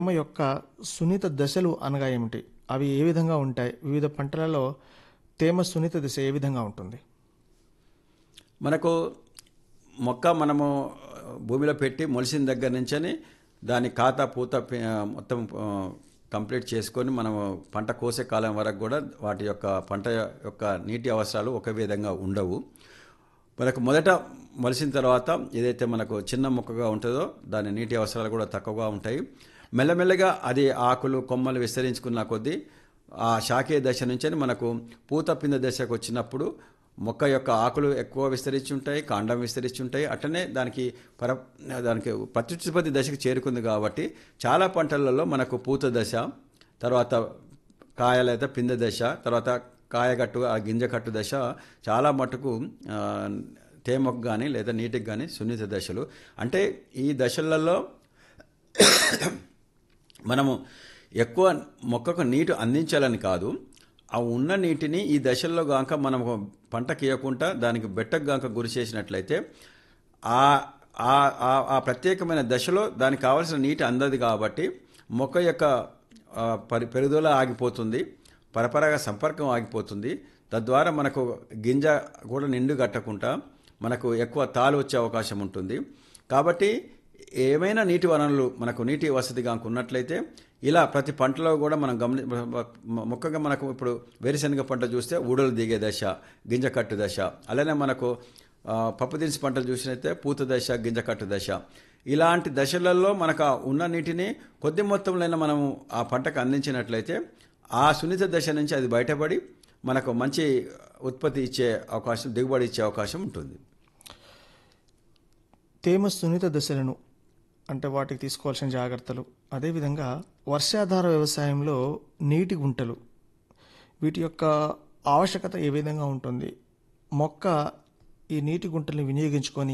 తేమ యొక్క సున్నిత దశలు అనగా ఏమిటి అవి ఏ విధంగా ఉంటాయి వివిధ పంటలలో తేమ సున్నిత దశ ఏ విధంగా ఉంటుంది మనకు మొక్క మనము భూమిలో పెట్టి మొలిసిన దగ్గర నుంచని దాని ఖాతా పూత పి- మొత్తం ఆ, కంప్లీట్ చేసుకొని మనము పంట కోసే కాలం వరకు కూడా వాటి యొక్క పంట యొక్క నీటి అవసరాలు ఒక విధంగా ఉండవు మనకు మొదట మొలిసిన తర్వాత ఏదైతే మనకు చిన్న మొక్కగా ఉంటుందో దాని నీటి అవసరాలు కూడా తక్కువగా ఉంటాయి మెల్లమెల్లగా అది ఆకులు కొమ్మలు విస్తరించుకున్న కొద్దీ ఆ శాఖీయ దశ నుంచి మనకు పూత పింద దశకు వచ్చినప్పుడు మొక్క యొక్క ఆకులు ఎక్కువ విస్తరించి ఉంటాయి కాండం విస్తరించి ఉంటాయి అట్లనే దానికి పర దానికి ప్రత్యుత్పత్తి దశకు చేరుకుంది కాబట్టి చాలా పంటలలో మనకు పూత దశ తర్వాత కాయలైతే పిందె దశ తర్వాత కాయగట్టు ఆ గింజకట్టు దశ చాలా మటుకు ఆ, తేమకు కానీ లేదా నీటికి కానీ సున్నిత దశలు అంటే ఈ దశలలో మనము ఎక్కువ మొక్కకు నీటి అందించాలని కాదు ఆ ఉన్న నీటిని ఈ దశల్లో గాక మనం పంటకి ఇవ్వకుండా దానికి బెట్టకు గాక గురి చేసినట్లయితే ఆ ఆ- ఆ- ఆ ప్రత్యేకమైన దశలో దానికి కావాల్సిన నీటి అందదు కాబట్టి మొక్క యొక్క ఆ, పరి పెరుగుదల ఆగిపోతుంది పరపరాగ సంపర్కం ఆగిపోతుంది తద్వారా మనకు గింజ కూడా నిండు కట్టకుండా మనకు ఎక్కువ తాలు వచ్చే అవకాశం ఉంటుంది కాబట్టి ఏమైనా నీటి వనరులు మనకు నీటి వసతి కనుక ఉన్నట్లయితే ఇలా ప్రతి పంటలో కూడా మనం గమని మొక్కగా మనకు ఇప్పుడు వేరుశనగ పంట చూస్తే ఊడలు దిగే దశ గింజ కట్టు దశ అలానే మనకు ఆ, పప్పు దినుసు పంటలు చూసినైతే పూత దశ గింజ కట్టు దశ ఇలాంటి దశలలో మనకు ఆ ఉన్న నీటిని కొద్ది మొత్తంలో మనము ఆ పంటకు అందించినట్లయితే ఆ సున్నిత దశ నుంచి అది బయటపడి మనకు మంచి ఉత్పత్తి ఇచ్చే అవకాశం దిగుబడి ఇచ్చే అవకాశం ఉంటుంది తేమ సున్నిత దశలను అంటే వాటికి తీసుకోవాల్సిన జాగ్రత్తలు అదేవిధంగా వర్షాధార వ్యవసాయంలో నీటి గుంటలు వీటి యొక్క ఆవశ్యకత ఏ విధంగా ఉంటుంది మొక్క ఈ నీటి గుంటల్ని వినియోగించుకొని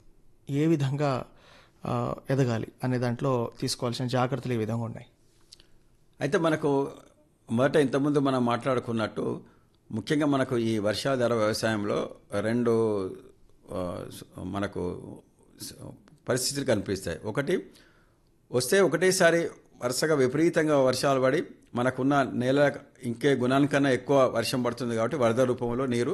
ఏ విధంగా ఆ, ఎదగాలి అనే దాంట్లో తీసుకోవాల్సిన జాగ్రత్తలు ఏ విధంగా ఉన్నాయి అయితే మనకు మొదట ఇంతకుముందు మనం మాట్లాడుకున్నట్టు ముఖ్యంగా మనకు ఈ వర్షాధార వ్యవసాయంలో రెండు ఆ, స- మనకు స- పరిస్థితులు కనిపిస్తాయి ఒకటి వస్తే ఒకటేసారి వరుసగా విపరీతంగా వర్షాలు పడి మనకున్న నేల ఇంకే గుణానికన్నా ఎక్కువ వర్షం పడుతుంది కాబట్టి వరద రూపంలో నీరు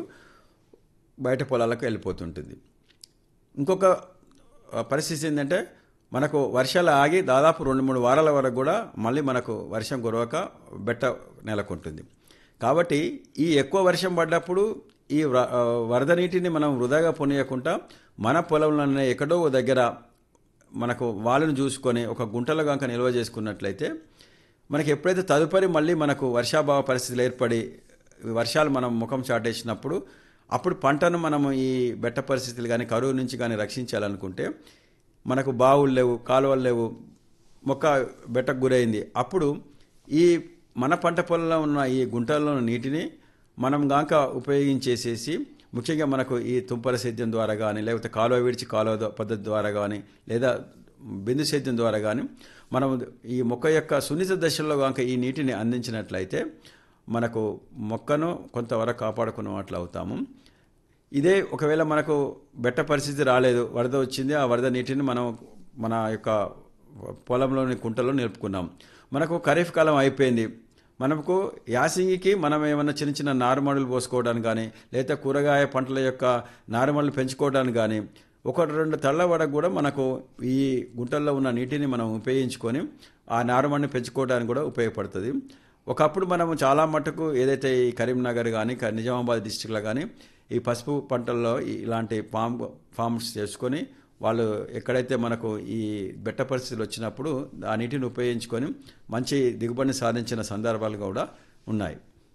బయట పొలాలకు వెళ్ళిపోతుంటుంది ఇంకొక ఆ, పరిస్థితి ఏంటంటే మనకు వర్షాలు ఆగి దాదాపు రెండు మూడు వారాల వరకు కూడా మళ్ళీ మనకు వర్షం కురవక బెట్ట నెలకొంటుంది కాబట్టి ఈ ఎక్కువ వర్షం పడ్డప్పుడు ఈ వ్ర- ఆ, వరద నీటిని మనం వృధాగా పొనియకుండా మన పొలంలోనే ఎక్కడో ఓ దగ్గర మనకు వాళ్ళను చూసుకొని ఒక గుంటలో కనుక నిల్వ చేసుకున్నట్లయితే మనకి ఎప్పుడైతే తదుపరి మళ్ళీ మనకు వర్షాభావ పరిస్థితులు ఏర్పడి వర్షాలు మనం ముఖం చాటేసినప్పుడు అప్పుడు పంటను మనము ఈ బెట్ట పరిస్థితులు కానీ కరువు నుంచి కానీ రక్షించాలనుకుంటే మనకు బావులు లేవు కాలువలు లేవు మొక్క బెట్టకు గురైంది అప్పుడు ఈ మన పంట పొలంలో ఉన్న ఈ గుంటల్లో ఉన్న నీటిని మనం గాక ఉపయోగించేసేసి ముఖ్యంగా మనకు ఈ తుంపర సేద్యం ద్వారా కానీ లేకపోతే కాలువ విడిచి కాలువ ద- పద్ధతి ద్వారా కానీ లేదా బిందు సేద్యం ద్వారా కానీ మనం ఈ మొక్క యొక్క సున్నిత దశల్లో కనుక ఈ నీటిని అందించినట్లయితే మనకు మొక్కను కొంతవరకు కాపాడుకున్న వాటిలో అవుతాము ఇదే ఒకవేళ మనకు బెట్ట పరిస్థితి రాలేదు వరద వచ్చింది ఆ వరద నీటిని మనం మన యొక్క పొలంలోని కుంటలో నిలుపుకున్నాం మనకు ఖరీఫ్ కాలం అయిపోయింది మనకు యాసింగికి మనం ఏమైనా చిన్న చిన్న నారుమడులు పోసుకోవడానికి కానీ లేదా కూరగాయ పంటల యొక్క నారుమడులు పెంచుకోవడానికి కానీ ఒకటి రెండు తళ్ళ వరకు కూడా మనకు ఈ గుంటల్లో ఉన్న నీటిని మనం ఉపయోగించుకొని ఆ నారుమడిని పెంచుకోవడానికి కూడా ఉపయోగపడుతుంది ఒకప్పుడు మనము చాలా మటుకు ఏదైతే ఈ కరీంనగర్ కానీ క- నిజామాబాద్ డిస్టిక్లో కానీ ఈ పసుపు పంటల్లో ఈ- ఇలాంటి ఫామ్ ఫార్మ్స్ చేసుకొని వాళ్ళు ఎక్కడైతే మనకు ఈ బెట్ట పరిస్థితులు వచ్చినప్పుడు ఆ నీటిని ఉపయోగించుకొని మంచి దిగుబడిని సాధించిన సందర్భాలు కూడా ఉన్నాయి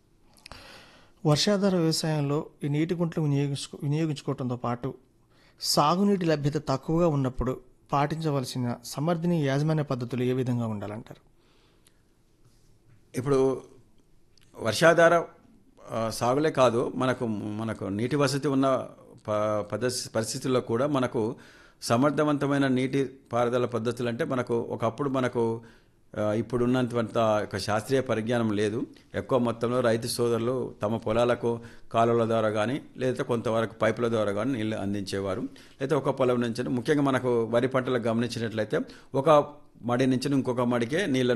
వర్షాధార వ్యవసాయంలో ఈ నీటి గుంటలు వినియోగించుకో వినియోగించుకోవడంతో పాటు సాగునీటి లభ్యత తక్కువగా ఉన్నప్పుడు పాటించవలసిన సమర్థనీయ యాజమాన్య పద్ధతులు ఏ విధంగా ఉండాలంటారు ఇప్పుడు వర్షాధార ఆ, సాగులే కాదు మనకు మనకు నీటి వసతి ఉన్న ప- పద్ధతి పరిస్థితుల్లో కూడా మనకు సమర్థవంతమైన నీటి పారుదల పద్ధతులు అంటే మనకు ఒకప్పుడు మనకు ఆ, ఇప్పుడున్నంత ఒక శాస్త్రీయ పరిజ్ఞానం లేదు ఎక్కువ మొత్తంలో రైతు సోదరులు తమ పొలాలకు కాలువల ద్వారా కానీ లేదా కొంతవరకు పైపుల ద్వారా కానీ నీళ్లు అందించేవారు లేదా ఒక పొలం నుంచి ముఖ్యంగా మనకు వరి పంటలకు గమనించినట్లయితే ఒక మడి నుంచి ఇంకొక మడికే నీళ్ళ